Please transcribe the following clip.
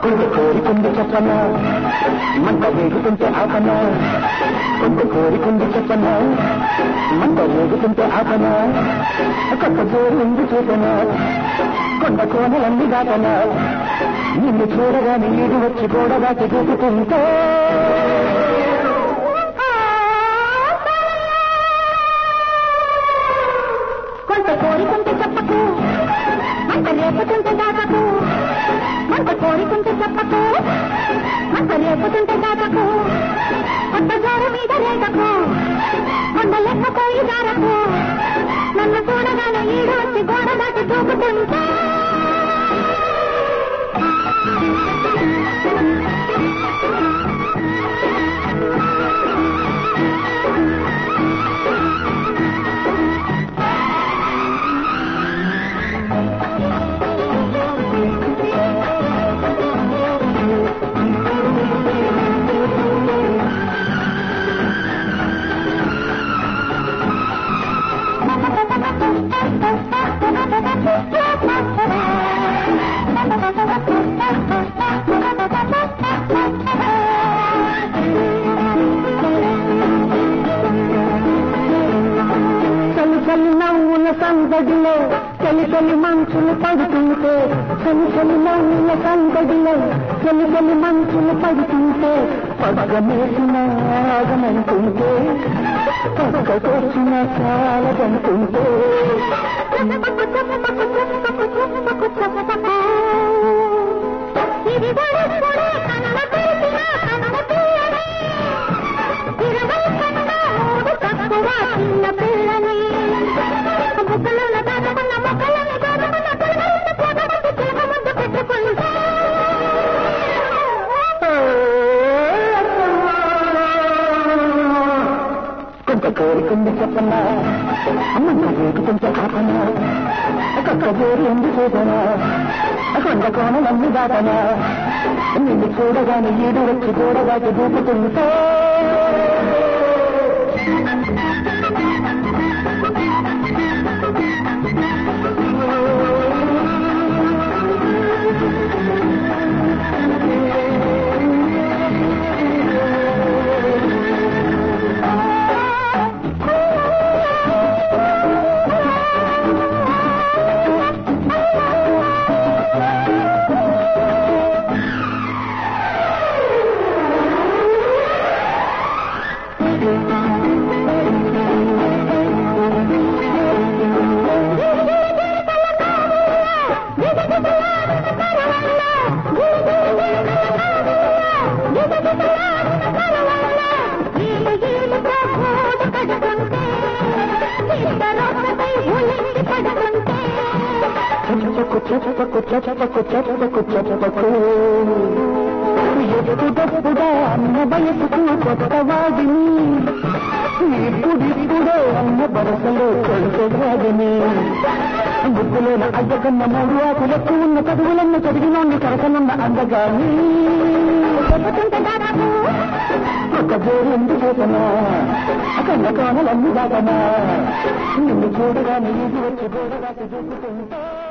కొంత కోరికుంది చెప్పన మంట వేగుతుంటే ఆపన కొంత కోరికుంది చెప్పన మంట వేగుతుంటే ఆపన కొత్త జోరు ఉంది చూపన కొండ కోనలన్నీ దాటన నిన్ను చూడగానే ఈడు వచ్చి గోడ దాటి దూకుతుంటే కొంత కోరికుంటే చెప్పకు అంత రేపుతుంటే దాటకు కొంత కోరికుంటే చెప్పకు అంత రేపుతుంటే దాటకు కొత్త జోరు మీద రేటకు కొండ లెక్కపోయి దారకు నన్ను చూడగానే ఈడు వచ్చి గోడ దాటి దూకుతుంటే చలి చలి నవ్వుల సందడిలో చలి చలి మంచులు పడుతుంటే చలి చలి నవ్వుల సందడిలో చలి చలి మంచులు పడుతుంటే పడగమేసిన ఆగమంటుంటే పక్కకొచ్చిన చాలదంటుంటే ఇది గడుపుడే కనుల తెరిచిన కనుల తీయని ఇరవై కనుల మూడు తక్కువ చిన్న పిల్లని ముక్కలలో దాచుకున్న మొక్కలని దాచుకున్న పిల్లలని పొగమంది ప్రేమ ముద్దు పెట్టుకుంటా కొంత కోరికుంది చెప్పనా అమ్మ వేగుతుంటే ఆపనా కొత్త జోరు ఎందు చూపనా కొండ కోణలన్నీ దాటనా నిన్ను చూడగానే ఈడు వచ్చి చూడగాకి దూకుతుంటే చెప్పకు చెప్పకు చెప్పకు చెప్పకు చెప్పకు ఎప్పుడెప్పుడో అన్న వయసుకు కొత్త వాడిని ఇప్పుడిప్పుడే అన్న వరసలో కొడుకోవాడిని బుక్కులోన అయ్యకన్న మూడు ఆకులకు ఉన్న చదువులన్న చదివినోండి కరకనున్న అందగాని చెబుతుంటే దాదాపు ఒక జోరు ఎందుకు చేతనా కన్న కోనలన్నీ దాటనా నిన్ను చూడగానే ఇది వచ్చి గోడగాకి దూకుతుంటే